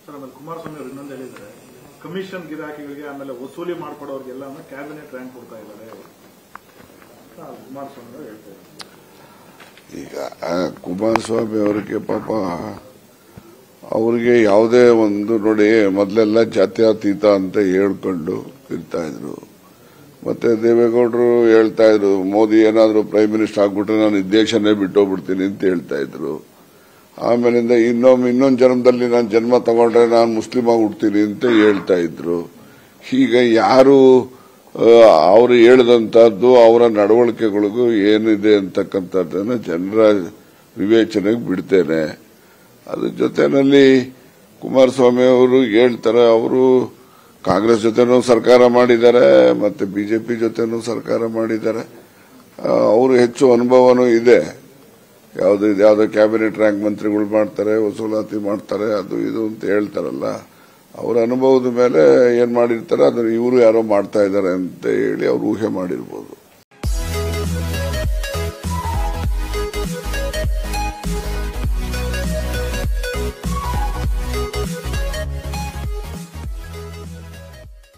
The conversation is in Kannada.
ಸರ್ ಆಮೇಲೆ ಕುಮಾರಸ್ವಾಮಿ ಅವರು ಇನ್ನೊಂದು ಹೇಳಿದ್ದಾರೆ ಕಮಿಷನ್ ಗಿರಾಕಿಗಳಿಗೆ ಆಮೇಲೆ ವಸೂಲಿ ಮಾಡ್ಕೊಡೋರ್ಗೆಲ್ಲ ಕ್ಯಾಬಿನೆಟ್ ರ್ಯಾಂಕ್ ಕೊಡ್ತಾ ಇದ್ದಾರೆ ಅಂತ ಕುಮಾರಸ್ವಾಮಿ ಅವರು ಹೇಳ್ತಾ ಇದ್ದಾರೆ ಈಗ ಆ, ಕುಮಾರಸ್ವಾಮಿ ಅವರಿಗೆ ಪಾಪ ಅವ್ರಿಗೆ ಯಾವುದೇ ಒಂದು ನೋಡಿ ಮೊದಲೆಲ್ಲ ಜಾತ್ಯತೀತ ಅಂತ ಹೇಳ್ಕೊಂಡು ಇರ್ತಾ ಇದ್ರು ಮತ್ತೆ ದೇವೇಗೌಡರು ಹೇಳ್ತಾ ಇದ್ರು ಮೋದಿ ಏನಾದರೂ ಪ್ರೈಮ್ ಮಿನಿಸ್ಟರ್ ಆಗ್ಬಿಟ್ರೆ ನಾನು ಈ ದೇಶನೇ ಬಿಟ್ಟೋಗ್ಬಿಡ್ತೀನಿ ಅಂತ ಹೇಳ್ತಾ ಇದ್ರು ಆಮೇಲಿಂದ ಇನ್ನೊಮ್ಮೆ ಇನ್ನೊಂದು ಜನ್ಮದಲ್ಲಿ ನಾನು ಜನ್ಮ ತಗೊಂಡ್ರೆ ನಾನು ಮುಸ್ಲಿಂ ಆಗಿ ಹುಡ್ತೀನಿ ಅಂತ ಹೇಳ್ತಾ ಇದ್ರು ಈಗ ಯಾರು ಅವರು ಹೇಳಿದಂತಹದ್ದು ಅವರ ನಡವಳಿಕೆಗಳಿಗೂ ಏನಿದೆ ಅಂತಕ್ಕಂಥದ್ದನ್ನು ಜನರ ವಿವೇಚನೆಗೆ ಬಿಡ್ತೇನೆ ಅದ್ರ ಜೊತೆನಲ್ಲಿ ಕುಮಾರಸ್ವಾಮಿ ಅವರು ಹೇಳ್ತಾರೆ ಅವರು ಕಾಂಗ್ರೆಸ್ ಜೊತೆನೂ ಸರ್ಕಾರ ಮಾಡಿದ್ದಾರೆ ಮತ್ತೆ ಬಿಜೆಪಿ ಜೊತೆನೂ ಸರ್ಕಾರ ಮಾಡಿದ್ದಾರೆ ಆ, ಅವರು ಹೆಚ್ಚು ಅನುಭವನೂ ಇದೆ ಯಾವ್ದು ಯಾವ್ದೋ ಕ್ಯಾಬಿನೆಟ್ ರ್ಯಾಂಕ್ ಮಂತ್ರಿಗಳು ಮಾಡ್ತಾರೆ ವಸೂಲಾತಿ ಮಾಡ್ತಾರೆ ಅದು ಇದು ಅಂತ ಹೇಳ್ತಾರಲ್ಲ ಅವರ ಅನುಭವದ ಮೇಲೆ ಏನ್ ಮಾಡಿರ್ತಾರೆ ಅದನ್ನ ಇವರು ಯಾರೋ ಮಾಡ್ತಾ ಇದ್ದಾರೆ ಅಂತ ಹೇಳಿ ಅವ್ರು ಊಹೆ ಮಾಡಿರ್ಬೋದು